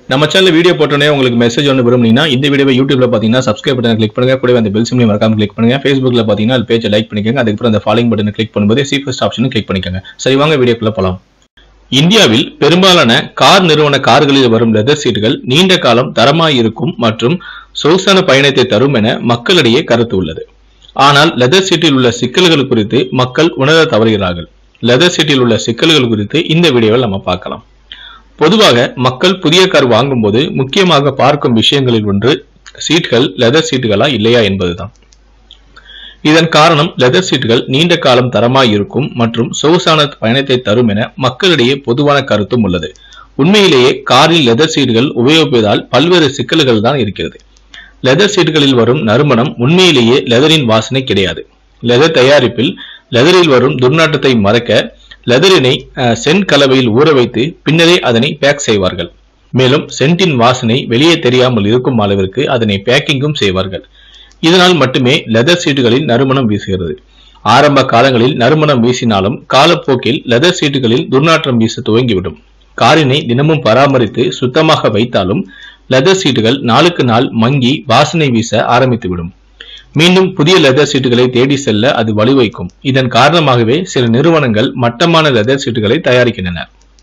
நம்ம channel video போட்டோன்னே உங்களுக்கு மெசேஜ் ஒன்று விரும்புனீங்கன்னா இந்த வீடியோவை யூடியூப்ல பார்த்தீங்கன்னா சப்ஸ்கிரைப் பட்டன் கிளிக் பண்ணுங்க கூடவே அந்த பெல் சிம்லையும் மறக்காம கிளிக் பண்ணுங்க ஃபேஸ்புக்ல பார்த்தீங்கன்னா அது பேஜை லைக் பண்ணிக்கோங்க அதுக்கப்புறம் அந்த ஃபாலோயிங் பட்டனை கிளிக் பண்ணும்போது சி ஃபர்ஸ்ட் ஆப்ஷனும் கிளிக் பண்ணிக்கோங்க சரி வாங்க வீடியோக்குள்ள போலாம் இந்தியாவில் பெரும்பாலான கார் நிறுவன கார்களில் வரும் லெதர் சீட்டுகள் நீண்ட காலம் தரமாய் இருக்கும் மற்றும் சொகுசான பயணத்தை தரும் என மக்களிடையே கருத்து உள்ளது ஆனால் லெதர் சீட்டில் உள்ள சிக்கல்கள் குறித்து மக்கள் உணர தவறுகிறார்கள் லெதர் சீட்டில் உள்ள சிக்கல்கள் குறித்து இந்த வீடியோவில் நம்ம பார்க்கலாம் பொதுவாக மக்கள் புதிய கார் வாங்கும்போது முக்கியமாக பார்க்கும் விஷயங்களில் ஒன்று சீட்கள் லெதர் சீட்டுகளா இல்லையா என்பதுதான் இதன் காரணம் லெதர் சீட்டுகள் நீண்ட காலம் தரமாய் இருக்கும் மற்றும் சொகுசான பயணத்தை தரும் என மக்களிடையே பொதுவான கருத்தும் உள்ளது உண்மையிலேயே காரில் லெதர் சீட்டுகள் உபயோகிப்பதால் பல்வேறு சிக்கல்கள் தான் இருக்கிறது லெதர் சீட்டுகளில் வரும் நறுமணம் உண்மையிலேயே லெதரின் வாசனை கிடையாது லெதர் தயாரிப்பில் லெதரில் வரும் துர்நாற்றத்தை மறைக்க லெதரினை அஹ், சென்ட் கலவையில் ஊற வைத்து பின்னரே அதனை பேக் செய்வார்கள் மேலும் சென்ட்டின் வாசனை வெளியே தெரியாமல் இருக்கும் அளவிற்கு அதனை பேக்கிங்கும் செய்வார்கள் இதனால் மட்டுமே லெதர் சீட்டுகளில் நறுமணம் வீசுகிறது ஆரம்ப காலங்களில் நறுமணம் வீசினாலும் காலப்போக்கில் லெதர் சீட்டுகளில் துர்நாற்றம் வீச துவங்கிவிடும் காரினை தினமும் பராமரித்து சுத்தமாக வைத்தாலும் லெதர் சீட்டுகள் நாளுக்கு நாள் மங்கி வாசனை வீச ஆரம்பித்துவிடும் மீண்டும் புதிய லெதர் சீட்டுகளை தேடி செல்ல அது வழிவைக்கும் இதன் காரணமாகவே சில நிறுவனங்கள் மட்டமான லெதர் சீட்டுகளை தயாரிக்கின்றன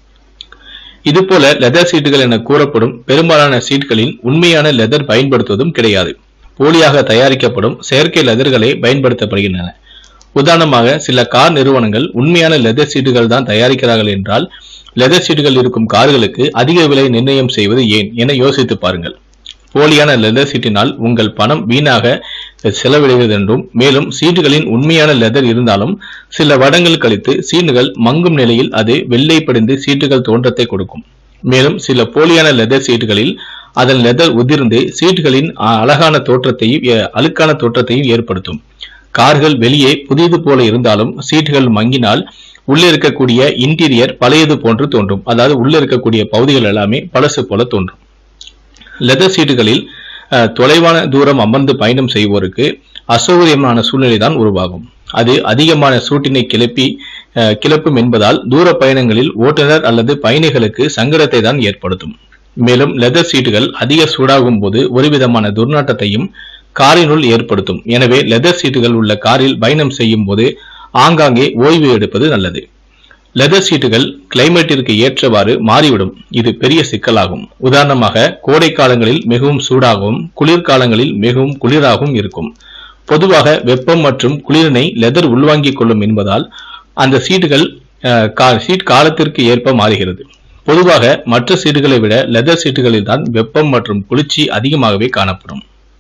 இதுபோல லெதர் சீட்டுகள் என கூறப்படும் பெரும்பாலான சீட்களில் உண்மையான லெதர் பயன்படுத்துவதும் கிடையாது போலியாக தயாரிக்கப்படும் செயற்கை லெதர்களே பயன்படுத்தப்படுகின்றன உதாரணமாக சில கார் நிறுவனங்கள் உண்மையான லெதர் சீட்டுகள் தான் தயாரிக்கிறார்கள் என்றால் லெதர் சீட்டுகள் இருக்கும் கார்களுக்கு அதிக விலை நிர்ணயம் செய்வது ஏன் என யோசித்து பாருங்கள் போலியான லெதர் சீட்டினால் உங்கள் பணம் வீணாக செலவிடுகிறது என்றும் மேலும் சீட்டுகளின் உண்மையான லெதர் இருந்தாலும் சில வருடங்கள் கழித்து சீட்டுகள் மங்கும் நிலையில் அது வெள்ளை படிந்து சீட்டுகள் தோன்றத்தை கொடுக்கும் மேலும் சில போலியான லெதர் சீட்டுகளில் அதன் லெதர் உதிர்ந்து சீட்டுகளின் அ- அழகான தோற்றத்தையும் எ- அழுக்கான தோற்றத்தையும் ஏற்படுத்தும் கார்கள் வெளியே புதியது போல இருந்தாலும் சீட்டுகள் மங்கினால் உள்ளே இருக்கக்கூடிய இன்டீரியர் பழையது போன்று தோன்றும் அதாவது உள்ளே இருக்கக்கூடிய பகுதிகள் எல்லாமே பழசு போல தோன்றும் லெதர் சீட்டுகளில் அஹ், தொலைவான தூரம் அமர்ந்து பயணம் செய்வோருக்கு அசௌகரியமான சூழ்நிலை தான் உருவாகும் அது அதிகமான சூட்டினை கிளப்பி அஹ், கிளப்பும் என்பதால் தூர பயணங்களில் ஓட்டுநர் அல்லது பயணிகளுக்கு சங்கடத்தை தான் ஏற்படுத்தும் மேலும் லெதர் சீட்டுகள் அதிக சூடாகும் போது ஒருவிதமான துர்நாற்றத்தையும் காரினுள் ஏற்படுத்தும் எனவே லெதர் சீட்டுகள் உள்ள காரில் பயணம் செய்யும் போது ஆங்காங்கே ஓய்வு எடுப்பது நல்லது லெதர் சீட்டுகள் கிளைமேட்டிற்கு ஏற்றவாறு மாறிவிடும் இது பெரிய சிக்கலாகும் உதாரணமாக கோடை காலங்களில் மிகவும் சூடாகவும் குளிர்காலங்களில் மிகவும் குளிராகவும் இருக்கும் பொதுவாக வெப்பம் மற்றும் குளிரினை லெதர் உள்வாங்கிக் கொள்ளும் என்பதால் அந்த சீட்டுகள் அஹ், கா- சீட் காலத்திற்கு ஏற்ப மாறுகிறது பொதுவாக மற்ற சீட்டுகளை விட லெதர் சீட்டுகளில் தான் வெப்பம் மற்றும் குளிர்ச்சி அதிகமாகவே காணப்படும்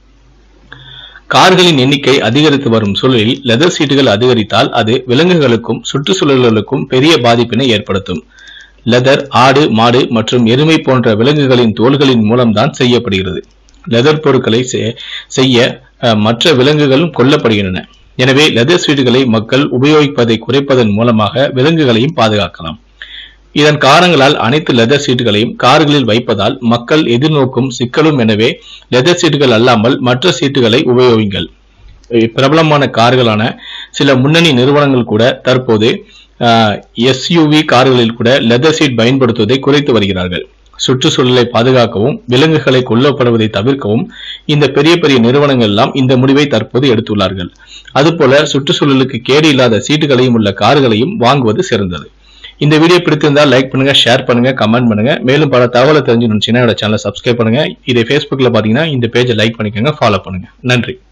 கார்களின் எண்ணிக்கை அதிகரித்து வரும் சூழலில் லெதர் சீட்டுகள் அதிகரித்தால் அது விலங்குகளுக்கும் சுற்றுச்சூழல்களுக்கும் பெரிய பாதிப்பினை ஏற்படுத்தும் லெதர் ஆடு மாடு மற்றும் எருமை போன்ற விலங்குகளின் தோல்களின் மூலம்தான் செய்யப்படுகிறது லெதர் பொருட்களை செ- செய்ய அஹ், மற்ற விலங்குகளும் கொல்லப்படுகின்றன எனவே லெதர் சீட்டுகளை மக்கள் உபயோகிப்பதை குறைப்பதன் மூலமாக விலங்குகளையும் பாதுகாக்கலாம் இதன் காரணங்களால் அனைத்து லெதர் சீட்டுகளையும் கார்களில் வைப்பதால் மக்கள் எதிர்நோக்கும் சிக்கலும் எனவே லெதர் சீட்டுகள் அல்லாமல் மற்ற சீட்டுகளை உபயோகிங்கள் அஹ் பிரபலமான கார்களான சில முன்னணி நிறுவனங்கள் கூட தற்போது எஸ்யூவி கார்களில் கூட லெதர் சீட் பயன்படுத்துவதை குறைத்து வருகிறார்கள் சுற்றுச்சூழலை பாதுகாக்கவும் விலங்குகளை கொல்லப்படுவதை தவிர்க்கவும் இந்த பெரிய பெரிய நிறுவனங்கள் எல்லாம் இந்த முடிவை தற்போது எடுத்துள்ளார்கள் அதுபோல சுற்றுச்சூழலுக்கு கேடு இல்லாத சீட்டுகளையும் உள்ள கார்களையும் வாங்குவது சிறந்தது இந்த வீடியோ பிடித்திருந்தால் லைக் பண்ணுங்க ஷேர் பண்ணுங்க கமெண்ட் பண்ணுங்க மேலும் பல தகவலை தெரிஞ்சுக்கணும் சின்ன சேனலை சப்ஸ்கிரைப் பண்ணுங்க இதை ஃபேஸ்புக்ல பாத்தீங்கன்னா இந்த பேஜை லைக் பண்ணிக்கோங்க ஃபாலோ பண்ணுங்க நன்றி